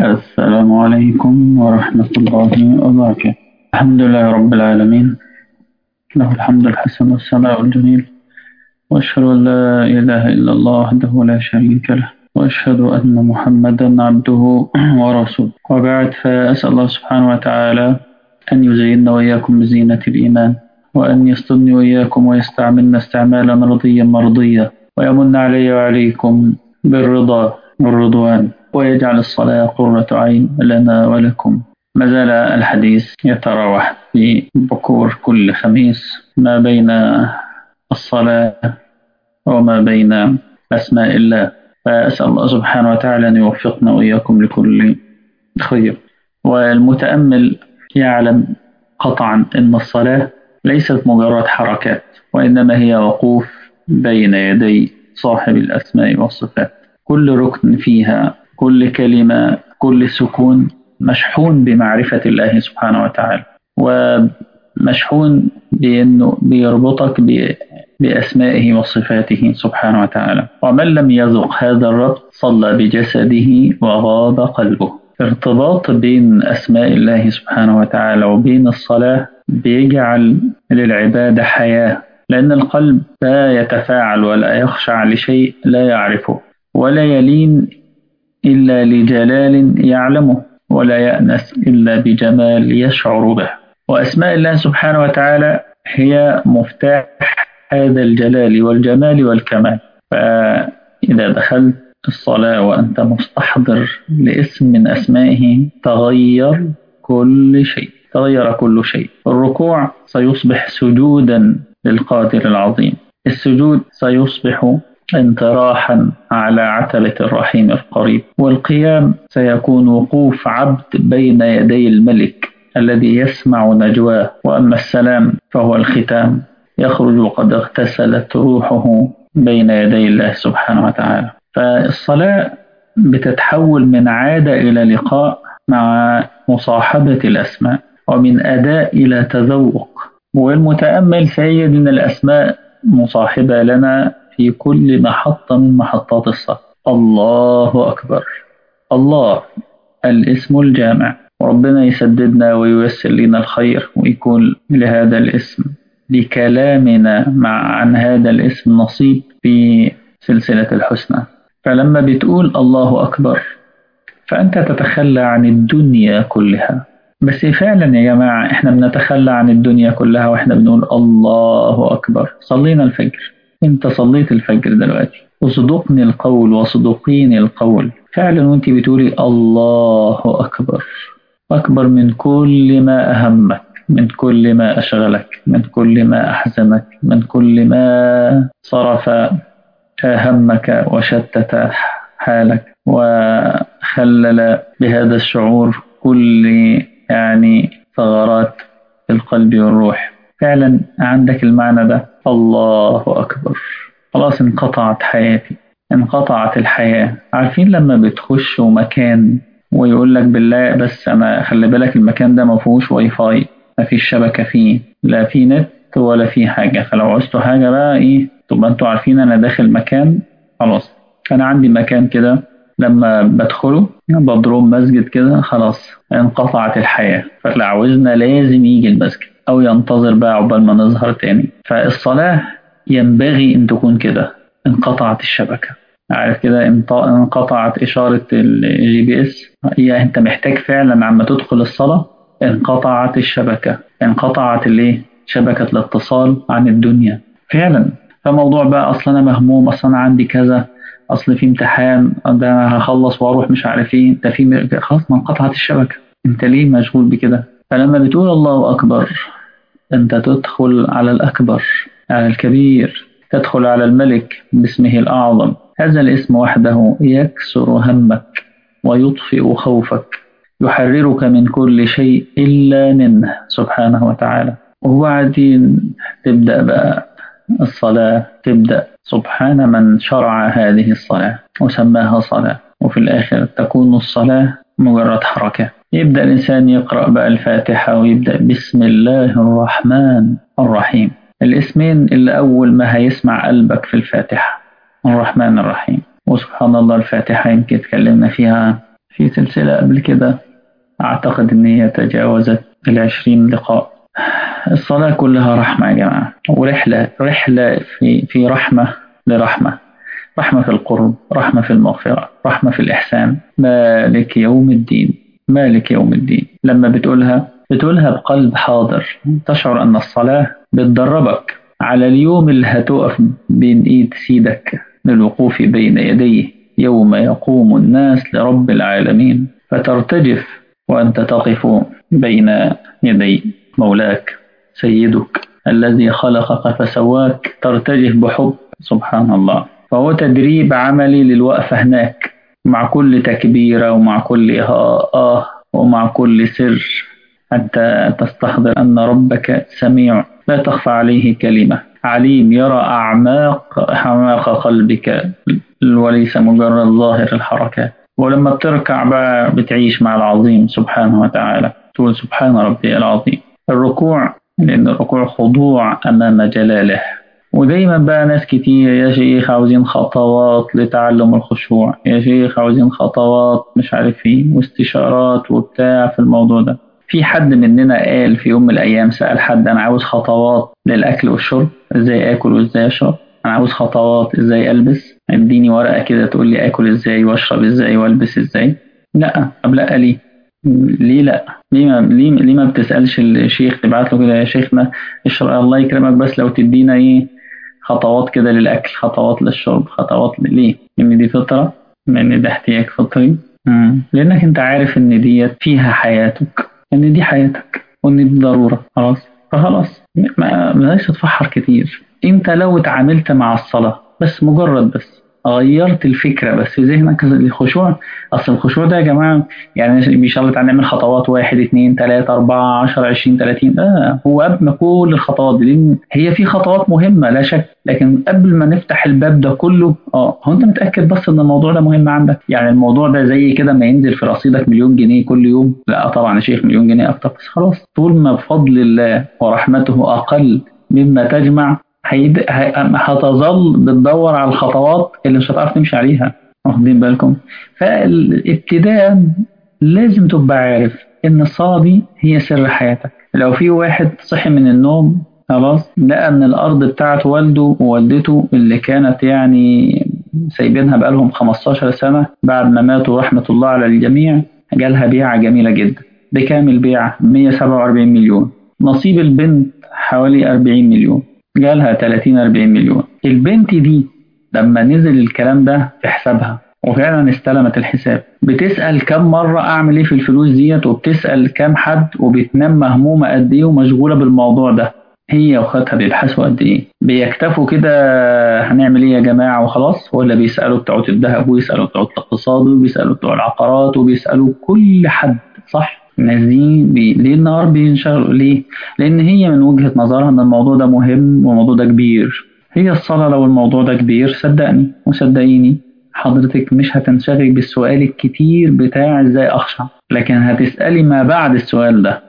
السلام عليكم ورحمة الله وبركاته الحمد لله رب العالمين له الحمد الحسن والثناء الجميل وأشهد أن لا إله إلا الله وحده لا شريك له وأشهد أن محمدا عبده ورسوله وبعد فأسأل الله سبحانه وتعالى أن يزيننا وإياكم بزينة الإيمان وأن يصطدني وإياكم ويستعملنا استعمالا رضيا مرضيا ويمن علي وعليكم بالرضا والرضوان ويجعل الصلاة قرة عين لنا ولكم ما زال الحديث يتراوح في بكور كل خميس ما بين الصلاة وما بين أسماء الله فأسأل الله سبحانه وتعالى أن يوفقنا وإياكم لكل خير والمتأمل يعلم قطعا أن الصلاة ليست مجرد حركات وإنما هي وقوف بين يدي صاحب الأسماء والصفات كل ركن فيها كل كلمة كل سكون مشحون بمعرفة الله سبحانه وتعالى ومشحون بأنه بيربطك بأسمائه وصفاته سبحانه وتعالى ومن لم يذق هذا الربط صلى بجسده وغاب قلبه ارتباط بين أسماء الله سبحانه وتعالى وبين الصلاة بيجعل للعبادة حياة لأن القلب لا يتفاعل ولا يخشع لشيء لا يعرفه ولا يلين إلا لجلال يعلمه ولا يأنس إلا بجمال يشعر به وأسماء الله سبحانه وتعالى هي مفتاح هذا الجلال والجمال والكمال فإذا دخلت الصلاة وأنت مستحضر لاسم من أسمائه تغير كل شيء تغير كل شيء الركوع سيصبح سجودا للقادر العظيم السجود سيصبح انطراحا على عتبة الرحيم القريب والقيام سيكون وقوف عبد بين يدي الملك الذي يسمع نجواه وأما السلام فهو الختام يخرج وقد اغتسلت روحه بين يدي الله سبحانه وتعالى فالصلاة بتتحول من عادة إلى لقاء مع مصاحبة الأسماء ومن أداء إلى تذوق والمتأمل سيجد أن الأسماء مصاحبة لنا في كل محطة من محطات الصلاة الله أكبر الله الاسم الجامع وربنا يسددنا وييسر لنا الخير ويكون لهذا الاسم لكلامنا مع عن هذا الاسم نصيب في سلسلة الحسنى فلما بتقول الله أكبر فأنت تتخلى عن الدنيا كلها بس فعلا يا جماعة احنا بنتخلى عن الدنيا كلها واحنا بنقول الله أكبر صلينا الفجر انت صليت الفجر دلوقتي وصدقني القول وصدقيني القول فعلا وانت بتقولي الله أكبر أكبر من كل ما أهمك من كل ما أشغلك من كل ما أحزنك من كل ما صرف همك وشتت حالك وخلل بهذا الشعور كل يعني ثغرات القلب والروح فعلا عندك المعنى ده الله أكبر خلاص انقطعت حياتي انقطعت الحياة عارفين لما بتخشوا مكان ويقول لك بالله بس أنا خلي بالك المكان ده ما فيهوش واي فاي ما فيش شبكة فيه لا في نت ولا في حاجة فلو عوزتوا حاجة بقى إيه تبقى أنتوا عارفين أنا داخل مكان خلاص أنا عندي مكان كده لما بدخله بدروم مسجد كده خلاص انقطعت الحياة فاللي عاوزنا لازم يجي المسجد أو ينتظر بقى عقبال ما نظهر تاني فالصلاة ينبغي أن تكون كده انقطعت الشبكة عارف كده انقطعت إشارة الجي بي اس هي أنت محتاج فعلا عما تدخل الصلاة انقطعت الشبكة انقطعت الايه شبكة الاتصال عن الدنيا فعلا فموضوع بقى أصلا أنا مهموم أصلا أنا عندي كذا أصل في امتحان ده أنا هخلص وأروح مش عارف إيه ده في خلاص ما انقطعت الشبكة أنت ليه مشغول بكده فلما بتقول الله أكبر أنت تدخل على الأكبر على الكبير تدخل على الملك باسمه الأعظم هذا الاسم وحده يكسر همك ويطفئ خوفك يحررك من كل شيء إلا منه سبحانه وتعالى وبعدين تبدأ بقى الصلاة تبدأ سبحان من شرع هذه الصلاة وسماها صلاة وفي الآخر تكون الصلاة مجرد حركة يبدأ الإنسان يقرأ بقى الفاتحة ويبدأ بسم الله الرحمن الرحيم الاسمين اللي أول ما هيسمع قلبك في الفاتحة الرحمن الرحيم وسبحان الله الفاتحة يمكن اتكلمنا فيها في سلسلة قبل كده أعتقد إن هي تجاوزت العشرين لقاء الصلاة كلها رحمة يا جماعة ورحلة رحلة في في رحمة لرحمة رحمة في القرب رحمة في المغفرة رحمة في الإحسان مالك يوم الدين مالك يوم الدين لما بتقولها بتقولها بقلب حاضر تشعر أن الصلاة بتدربك على اليوم اللي هتقف بين إيد سيدك للوقوف بين يديه يوم يقوم الناس لرب العالمين فترتجف وأنت تقف بين يدي مولاك سيدك الذي خلقك فسواك ترتجف بحب سبحان الله فهو تدريب عملي للوقفة هناك مع كل تكبيرة ومع كل آه آه ومع كل سر حتى تستحضر أن ربك سميع لا تخفى عليه كلمة عليم يرى أعماق أعماق قلبك وليس مجرد ظاهر الحركات ولما بتركع بقى بتعيش مع العظيم سبحانه وتعالى تقول سبحان ربي العظيم الركوع لأن الركوع خضوع أمام جلاله ودايما بقى ناس كتير يا شيخ عاوزين خطوات لتعلم الخشوع يا شيخ عاوزين خطوات مش عارف ايه واستشارات وبتاع في الموضوع ده في حد مننا قال في يوم من الايام سال حد انا عاوز خطوات للاكل والشرب ازاي اكل وازاي اشرب انا عاوز خطوات ازاي البس اديني ورقه كده تقول لي اكل ازاي واشرب ازاي والبس ازاي لا طب لا ليه ليه لا ليه ما ليه, ليه ما بتسالش الشيخ تبعت له كده يا شيخنا اشرب الله يكرمك بس لو تدينا ايه خطوات كده للاكل خطوات للشرب خطوات ليه ان دي فطره لان ده احتياج فطري لانك انت عارف ان ديت فيها حياتك ان دي حياتك وان دي ضروره خلاص فخلاص ما بلاش تتفحر كتير انت لو اتعاملت مع الصلاه بس مجرد بس غيرت الفكرة بس في ذهنك الخشوع أصل الخشوع ده يا جماعة يعني إن شاء الله تعالى نعمل خطوات واحد اثنين ثلاثة أربعة عشر عشرين ثلاثين آه هو قبل ما كل الخطوات دي لأن هي في خطوات مهمة لا شك لكن قبل ما نفتح الباب ده كله اه هو أنت متأكد بس إن الموضوع ده مهم عندك يعني الموضوع ده زي كده ما ينزل في رصيدك مليون جنيه كل يوم لا طبعا يا شيخ مليون جنيه أكتر بس خلاص طول ما بفضل الله ورحمته أقل مما تجمع هيد... هتظل بتدور على الخطوات اللي مش هتعرف تمشي عليها واخدين بالكم فالابتداء لازم تبقى عارف ان الصلاه دي هي سر حياتك لو في واحد صحي من النوم خلاص لقى ان الارض بتاعت والده ووالدته اللي كانت يعني سايبينها بقالهم 15 سنه بعد ما ماتوا رحمه الله على الجميع جالها بيعه جميله جدا بكام البيعه 147 مليون نصيب البنت حوالي 40 مليون جالها 30 40 مليون البنت دي لما نزل الكلام ده في حسابها وفعلا استلمت الحساب بتسأل كم مرة أعمل إيه في الفلوس ديت وبتسأل كم حد وبتنام مهمومة قد إيه ومشغولة بالموضوع ده هي واخواتها بيبحثوا قد إيه بيكتفوا كده هنعمل إيه يا جماعة وخلاص ولا بيسألوا بتوع الذهب ويسألوا بتوع الاقتصاد وبيسألوا بتوع العقارات وبيسألوا كل حد صح الناس دي بي... ليه النهار بينشغلوا ليه؟ لأن هي من وجهة نظرها إن الموضوع ده مهم والموضوع ده كبير هي الصلاة لو الموضوع ده كبير صدقني وصدقيني حضرتك مش هتنشغل بالسؤال الكتير بتاع ازاي اخشع لكن هتسألي ما بعد السؤال ده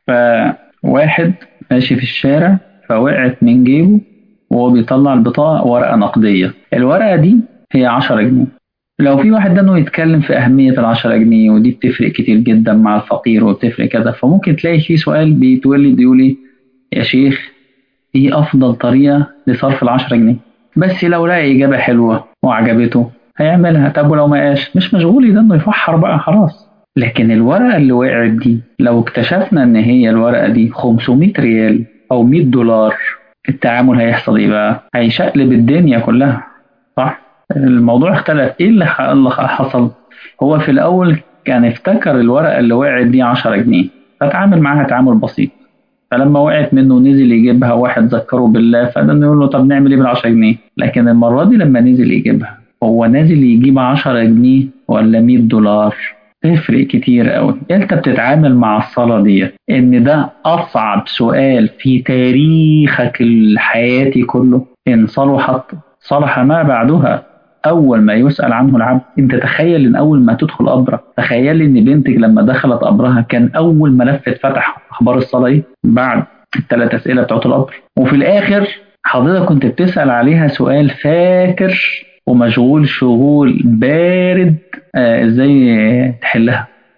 فواحد ماشي في الشارع فوقعت من جيبه وهو بيطلع البطاقة ورقة نقدية الورقة دي هي 10 جنيه لو في واحد ده انه يتكلم في أهمية العشرة جنيه ودي بتفرق كتير جدا مع الفقير وبتفرق كذا فممكن تلاقي في سؤال بيتولد يقول لي يا شيخ ايه أفضل طريقة لصرف العشرة جنيه بس لو لقى إجابة حلوة وعجبته هيعملها طب ولو ما قاش مش مشغول ده انه يفحر بقى خلاص لكن الورقة اللي وقعت دي لو اكتشفنا ان هي الورقة دي 500 ريال او 100 دولار التعامل هيحصل ايه بقى هيشقلب الدنيا كلها صح الموضوع اختلف ايه اللي حصل هو في الاول كان افتكر الورقة اللي وقعت دي 10 جنيه فتعامل معاها تعامل بسيط فلما وقعت منه نزل يجيبها واحد ذكره بالله فده يقول له طب نعمل ايه بال 10 جنيه لكن المرة دي لما نزل يجيبها هو نازل يجيب 10 جنيه ولا 100 دولار تفرق كتير قوي انت بتتعامل مع الصلاة دي ان ده اصعب سؤال في تاريخك الحياتي كله ان صلحت صلح ما بعدها اول ما يسأل عنه العبد انت تخيل ان اول ما تدخل قبرك تخيل ان بنتك لما دخلت قبرها كان اول ملف اتفتح اخبار الصلاة ايه بعد الثلاث اسئلة بتوعت القبر وفي الاخر حضرتك كنت بتسأل عليها سؤال فاكر ومشغول شغول بارد آه ازاي تحلها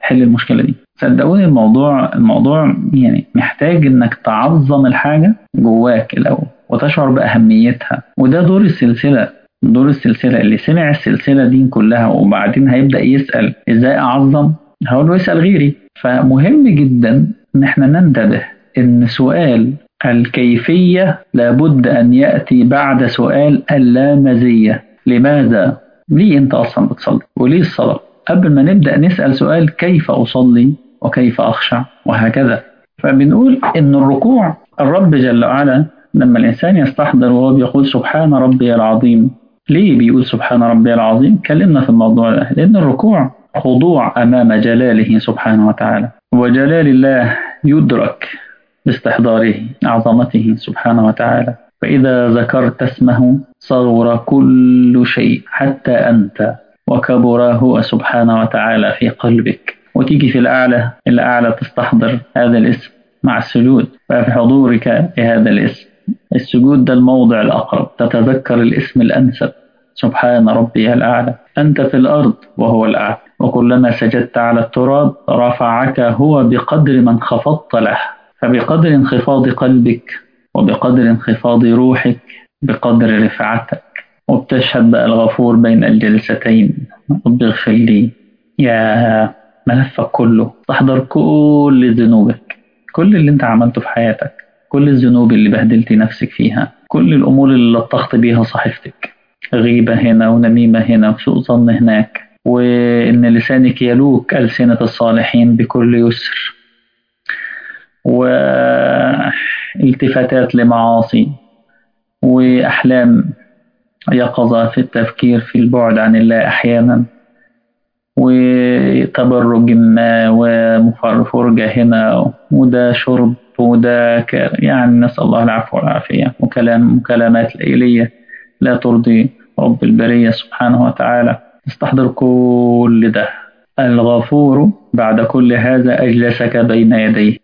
حل المشكله دي صدقوني الموضوع الموضوع يعني محتاج انك تعظم الحاجه جواك الاول وتشعر باهميتها وده دور السلسله دور السلسله اللي سمع السلسله دي كلها وبعدين هيبدا يسال ازاي اعظم هقول له اسال غيري فمهم جدا ان احنا ننتبه ان سؤال الكيفيه لابد ان ياتي بعد سؤال اللامزيه لماذا ليه انت اصلا بتصلي وليه الصلاه قبل ما نبدا نسال سؤال كيف اصلي وكيف اخشع وهكذا فبنقول ان الركوع الرب جل وعلا لما الانسان يستحضر وهو بيقول سبحان ربي العظيم ليه بيقول سبحان ربي العظيم اتكلمنا في الموضوع ده لان الركوع خضوع امام جلاله سبحانه وتعالى وجلال الله يدرك باستحضاره عظمته سبحانه وتعالى فإذا ذكرت اسمه صغر كل شيء حتى أنت وكبر هو سبحانه وتعالى في قلبك وتيجي في الأعلى الأعلى تستحضر هذا الاسم مع السجود ففي حضورك لهذا الاسم السجود ده الموضع الأقرب تتذكر الاسم الأنسب سبحان ربي الأعلى أنت في الأرض وهو الأعلى وكلما سجدت على التراب رفعك هو بقدر ما انخفضت له فبقدر انخفاض قلبك وبقدر انخفاض روحك بقدر رفعتك وبتشهد بقى الغفور بين الجلستين رب اغفر لي يا ملفك كله تحضر كل ذنوبك كل اللي انت عملته في حياتك كل الذنوب اللي بهدلت نفسك فيها كل الأمور اللي لطخت بيها صحيفتك غيبة هنا ونميمة هنا وسوء ظن هناك وإن لسانك يلوك ألسنة الصالحين بكل يسر والتفاتات لمعاصي وأحلام يقظة في التفكير في البعد عن الله أحيانا وتبرج ما وفرجة هنا وده شرب وده ك... يعني نسأل الله العفو والعافية وكلام مكالمات ليلية لا ترضي رب البرية سبحانه وتعالى استحضر كل ده الغفور بعد كل هذا أجلسك بين يديه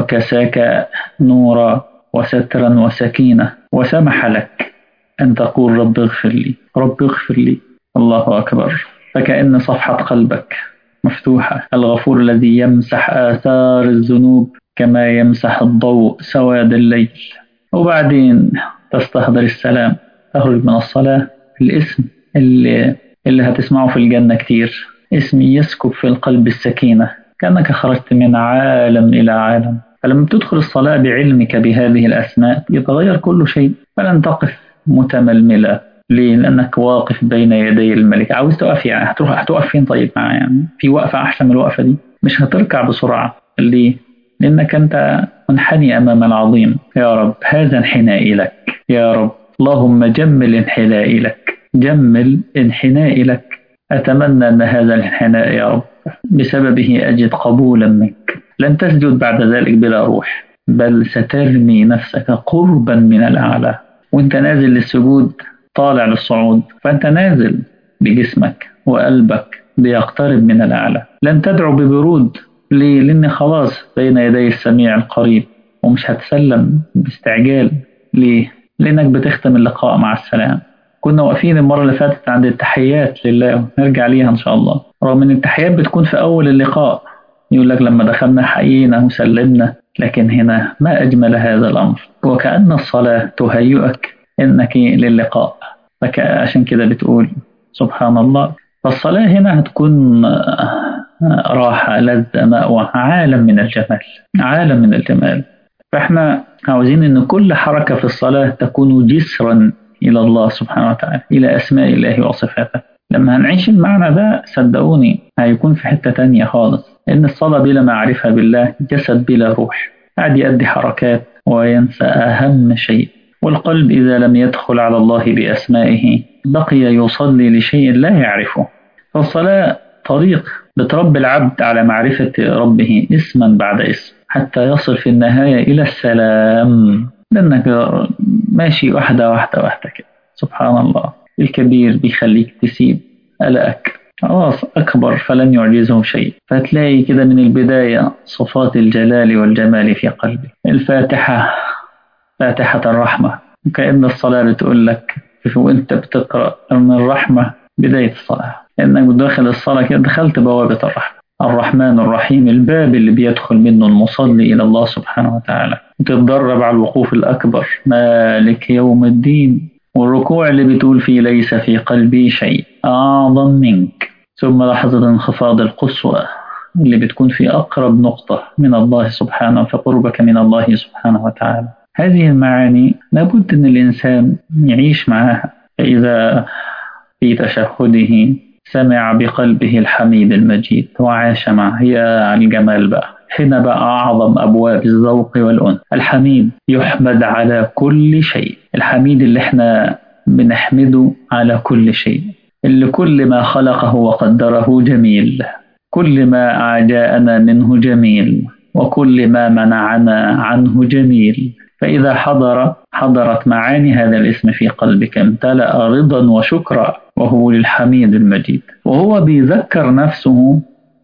وكساك نورا وسترا وسكينة وسمح لك أن تقول رب اغفر لي رب اغفر لي الله أكبر فكأن صفحة قلبك مفتوحة الغفور الذي يمسح آثار الذنوب كما يمسح الضوء سواد الليل وبعدين تستحضر السلام تخرج من الصلاة الاسم اللي, اللي هتسمعه في الجنة كتير اسم يسكب في القلب السكينة كأنك خرجت من عالم إلى عالم فلما تدخل الصلاة بعلمك بهذه الأسماء يتغير كل شيء فلن تقف متململة ليه؟ لأنك واقف بين يدي الملك عاوز تقف يعني هتروح هتقف فين طيب معاه يعني في وقفة أحسن من الوقفة ددي مش هتركع بسرعة ليه؟ لأنك أنت منحني أمام العظيم يا رب هذا انحنائي لك يا رب اللهم جمل انحنائي لك جمل انحنائي لك أتمنى أن هذا الانحناء يا رب بسببه أجد قبولا منك لن تسجد بعد ذلك بلا روح بل سترمي نفسك قربا من الأعلى وانت نازل للسجود طالع للصعود فأنت نازل بجسمك وقلبك بيقترب من الأعلى لن تدعو ببرود ليه؟ لأن خلاص بين يدي السميع القريب ومش هتسلم باستعجال ليه؟ لأنك بتختم اللقاء مع السلام كنا واقفين المرة اللي فاتت عند التحيات لله نرجع ليها إن شاء الله رغم إن التحيات بتكون في أول اللقاء يقول لك لما دخلنا حيينا وسلمنا لكن هنا ما أجمل هذا الأمر وكأن الصلاة تهيئك إنك للقاء فعشان كده بتقول سبحان الله فالصلاة هنا هتكون راحة لذة مأوى عالم من الجمال عالم من الجمال فإحنا عاوزين إن كل حركة في الصلاة تكون جسرا إلى الله سبحانه وتعالى إلى أسماء الله وصفاته لما هنعيش المعنى ده صدقوني هيكون في حتة تانية خالص إن الصلاة بلا معرفة بالله جسد بلا روح قاعد يؤدي حركات وينسى أهم شيء والقلب إذا لم يدخل على الله بأسمائه بقي يصلي لشيء لا يعرفه فالصلاة طريق بتربي العبد على معرفة ربه اسما بعد اسم حتى يصل في النهاية إلى السلام لأنك ماشي واحدة واحدة واحدة كده سبحان الله الكبير بيخليك تسيب قلقك خلاص أكبر فلن يعجزه شيء فتلاقي كده من البداية صفات الجلال والجمال في قلبك الفاتحة فاتحة الرحمة وكأن الصلاة بتقول لك وانت بتقرأ من الرحمة بداية الصلاة إنك داخل الصلاة كده دخلت بوابة الرحمة الرحمن الرحيم الباب اللي بيدخل منه المصلي إلى الله سبحانه وتعالى تتدرب على الوقوف الأكبر مالك يوم الدين والركوع اللي بتقول فيه ليس في قلبي شيء أعظم منك ثم لحظة انخفاض القصوى اللي بتكون في أقرب نقطة من الله سبحانه فقربك من الله سبحانه وتعالى هذه المعاني لابد أن الإنسان يعيش معها فإذا في تشهده سمع بقلبه الحميد المجيد وعاش معه يا الجمال بقى هنا بقى أعظم أبواب الذوق والأنس الحميد يحمد على كل شيء الحميد اللي احنا بنحمده على كل شيء اللي كل ما خلقه وقدره جميل كل ما جاءنا منه جميل وكل ما منعنا عنه جميل فإذا حضر حضرت معاني هذا الاسم في قلبك امتلأ رضا وشكرا وهو للحميد المجيد وهو بيذكر نفسه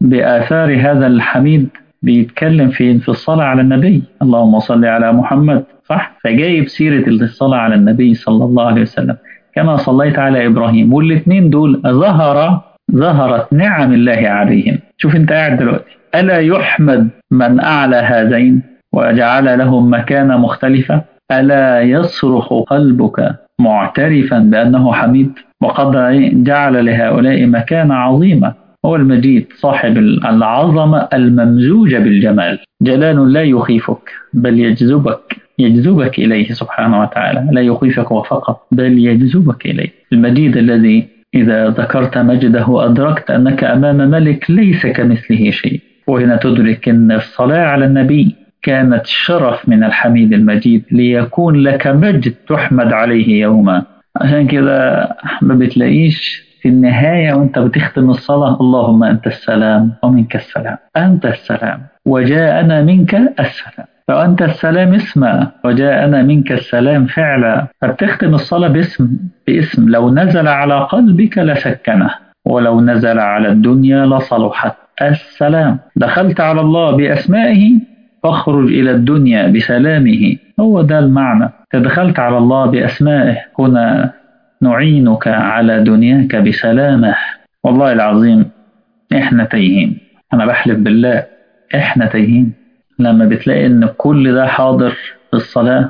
بآثار هذا الحميد بيتكلم في في الصلاة على النبي اللهم صل على محمد صح فجايب سيرة الصلاة على النبي صلى الله عليه وسلم كما صليت على إبراهيم والاثنين دول ظهر ظهرت نعم الله عليهم شوف انت قاعد دلوقتي ألا يحمد من أعلى هذين وجعل لهم مكانة مختلفة ألا يصرخ قلبك معترفا بأنه حميد وقد جعل لهؤلاء مكانة عظيمة هو المجيد صاحب العظمة الممزوجة بالجمال جلال لا يخيفك بل يجذبك يجذبك إليه سبحانه وتعالى لا يخيفك فقط بل يجذبك إليه المجيد الذي إذا ذكرت مجده أدركت أنك أمام ملك ليس كمثله شيء وهنا تدرك أن الصلاة على النبي كانت شرف من الحميد المجيد ليكون لك مجد تحمد عليه يوما عشان كده ما بتلاقيش في النهاية وانت بتختم الصلاة اللهم أنت السلام ومنك السلام أنت السلام وجاءنا منك السلام فأنت السلام اسما وجاءنا منك السلام فعلا فبتختم الصلاة باسم باسم لو نزل على قلبك لسكنه ولو نزل على الدنيا لصلحت السلام دخلت على الله بأسمائه فاخرج إلى الدنيا بسلامه هو ده المعنى تدخلت على الله بأسمائه هنا نعينك على دنياك بسلامه والله العظيم احنا تايهين انا بحلف بالله احنا تايهين لما بتلاقي ان كل ده حاضر في الصلاة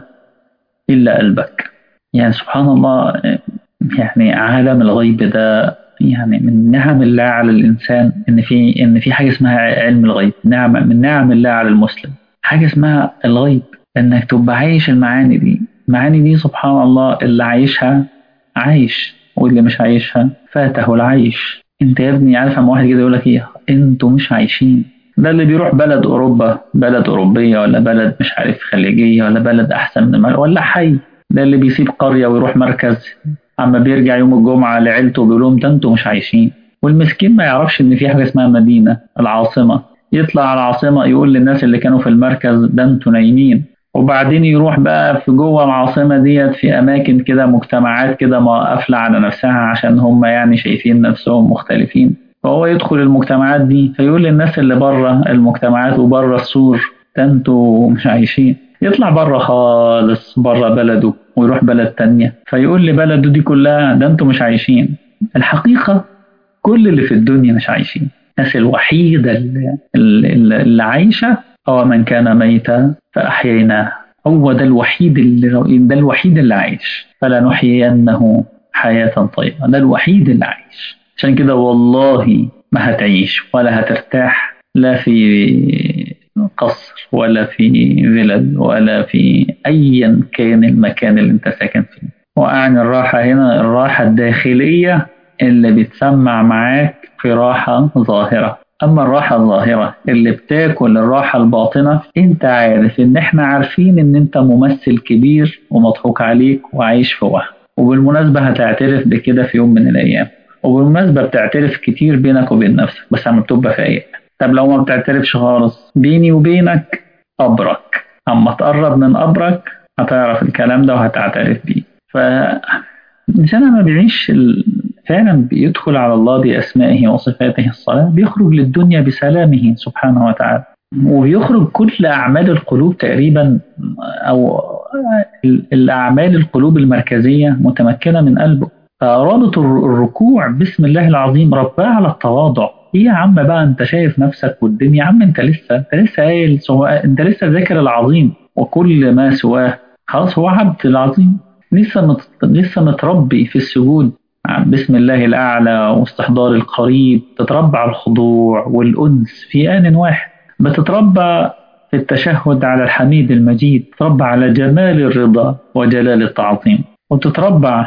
الا قلبك يعني سبحان الله يعني عالم الغيب ده يعني من نعم الله على الانسان ان في ان في حاجه اسمها علم الغيب نعم من نعم الله على المسلم حاجه اسمها الغيب انك تبقى عايش المعاني دي المعاني دي سبحان الله اللي عايشها عايش واللي مش عايشها فاته العيش انت يا ابني عارف اما واحد كده يقول لك ايه انتوا مش عايشين ده اللي بيروح بلد اوروبا بلد اوروبيه ولا بلد مش عارف خليجيه ولا بلد احسن من ولا حي ده اللي بيسيب قريه ويروح مركز اما بيرجع يوم الجمعه لعيلته بيقول لهم ده انتوا مش عايشين والمسكين ما يعرفش ان في حاجه اسمها مدينه العاصمه يطلع على العاصمه يقول للناس اللي كانوا في المركز ده انتوا نايمين وبعدين يروح بقى في جوه العاصمة ديت في أماكن كده مجتمعات كده ما قافلة على نفسها عشان هم يعني شايفين نفسهم مختلفين فهو يدخل المجتمعات دي فيقول للناس اللي بره المجتمعات وبره السور ده انتوا مش عايشين يطلع بره خالص بره بلده ويروح بلد تانية فيقول لبلده دي كلها ده انتوا مش عايشين الحقيقة كل اللي في الدنيا مش عايشين الناس الوحيدة اللي, اللي, اللي عايشة هو من كان ميتا فأحييناه هو ده الوحيد اللي ده الوحيد اللي عايش فلنحيينه حياة طيبة ده الوحيد اللي عايش عشان كده والله ما هتعيش ولا هترتاح لا في قصر ولا في فيلل ولا في أيا كان المكان اللي انت ساكن فيه وأعني الراحة هنا الراحة الداخلية اللي بتسمع معاك في راحة ظاهرة أما الراحة الظاهرة اللي بتاكل الراحة الباطنة أنت عارف إن إحنا عارفين إن أنت ممثل كبير ومضحوك عليك وعايش في وهم وبالمناسبة هتعترف بكده في يوم من الأيام وبالمناسبة بتعترف كتير بينك وبين نفسك بس لما بتبقى فايق طب لو ما بتعترفش خالص بيني وبينك قبرك أما تقرب من قبرك هتعرف الكلام ده وهتعترف بيه فالإنسان ما بيعيش فعلا بيدخل على الله بأسمائه وصفاته الصلاة بيخرج للدنيا بسلامه سبحانه وتعالى وبيخرج كل أعمال القلوب تقريبا أو الأعمال القلوب المركزية متمكنة من قلبه فرابط الركوع باسم الله العظيم رباه على التواضع ايه يا عم بقى انت شايف نفسك والدنيا يا عم انت لسه انت لسه قايل سو... انت لسه ذاكر العظيم وكل ما سواه خلاص هو عبد العظيم لسه مت... لسه متربي في السجود بسم الله الأعلى واستحضار القريب تتربى على الخضوع والأنس في آن واحد بتتربى في التشهد على الحميد المجيد تتربى على جمال الرضا وجلال التعظيم وتتربى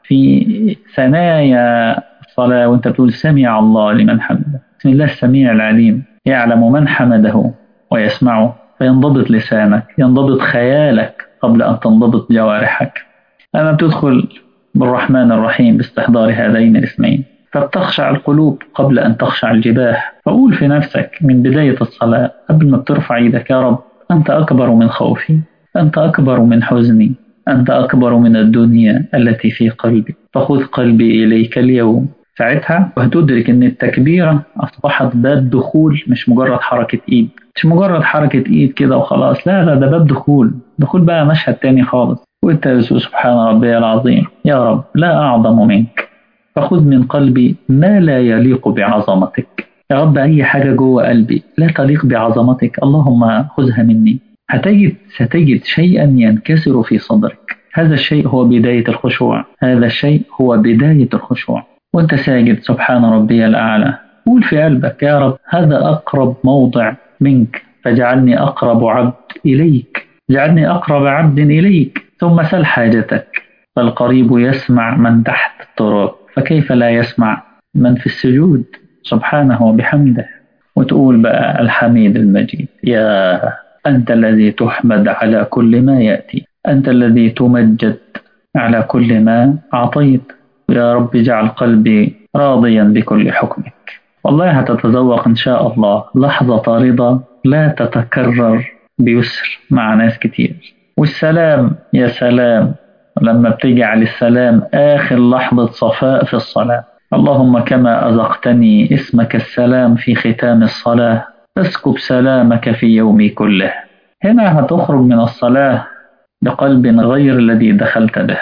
في ثنايا الصلاة وانت بتقول سمع الله لمن حمده بسم الله السميع العليم يعلم من حمده ويسمعه فينضبط لسانك ينضبط خيالك قبل أن تنضبط جوارحك أما بتدخل بالرحمن الرحيم باستحضار هذين الاسمين فبتخشع القلوب قبل أن تخشع الجباه فقول في نفسك من بداية الصلاة قبل ما بترفع ايدك يا رب أنت أكبر من خوفي أنت أكبر من حزني أنت أكبر من الدنيا التي في قلبي فخذ قلبي إليك اليوم ساعتها وهتدرك ان التكبيرة اصبحت باب دخول مش مجرد حركة ايد مش مجرد حركة ايد كده وخلاص لا لا ده باب دخول دخول بقى مشهد تاني خالص وانت سبحان ربي العظيم يا رب لا اعظم منك فخذ من قلبي ما لا يليق بعظمتك يا رب اي حاجة جوه قلبي لا تليق بعظمتك اللهم خذها مني هتجد ستجد شيئا ينكسر في صدرك هذا الشيء هو بداية الخشوع هذا الشيء هو بداية الخشوع وانت ساجد سبحان ربي الأعلى قول في قلبك يا رب هذا أقرب موضع منك فاجعلني أقرب عبد إليك جعلني أقرب عبد إليك ثم سل حاجتك فالقريب يسمع من تحت التراب فكيف لا يسمع من في السجود سبحانه وبحمده وتقول بقى الحميد المجيد يا أنت الذي تحمد على كل ما يأتي أنت الذي تمجد على كل ما أعطيت يا رب اجعل قلبي راضيا بكل حكمك والله هتتذوق إن شاء الله لحظة رضا لا تتكرر بيسر مع ناس كتير والسلام يا سلام لما بتجعل السلام آخر لحظة صفاء في الصلاة اللهم كما أذقتني اسمك السلام في ختام الصلاة اسكب سلامك في يومي كله هنا هتخرج من الصلاة بقلب غير الذي دخلت به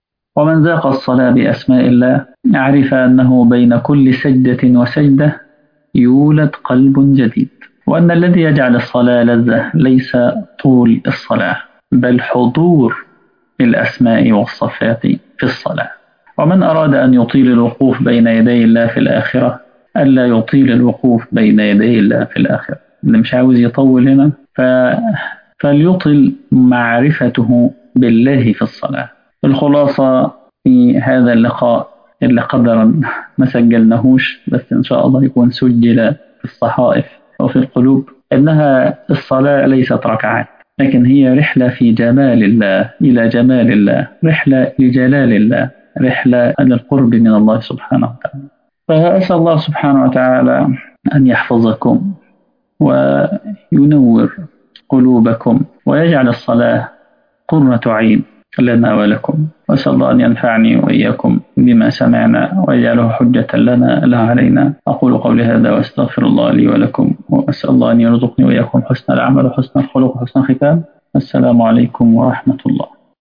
ومن ذاق الصلاة بأسماء الله عرف أنه بين كل سجدة وسجدة يولد قلب جديد وأن الذي يجعل الصلاة لذة ليس طول الصلاة بل حضور الأسماء والصفات في الصلاة ومن أراد أن يطيل الوقوف بين يدي الله في الآخرة ألا يطيل الوقوف بين يدي الله في الآخرة اللي مش عاوز يطول هنا ف... فليطل معرفته بالله في الصلاة الخلاصة في هذا اللقاء اللي قدرا ما سجلناهوش بس إن شاء الله يكون سجل في الصحائف وفي القلوب إنها الصلاة ليست ركعات لكن هي رحلة في جمال الله إلى جمال الله رحلة لجلال الله رحلة للقرب من الله سبحانه وتعالى فأسأل الله سبحانه وتعالى أن يحفظكم وينور قلوبكم ويجعل الصلاة قرة عين لنا ولكم وأسأل الله أن ينفعني وإياكم بما سمعنا ويجعله حجة لنا لا علينا أقول قولي هذا وأستغفر الله لي ولكم وأسأل الله أن يرزقني وإياكم حسن العمل وحسن الخلق وحسن الختام السلام عليكم ورحمة الله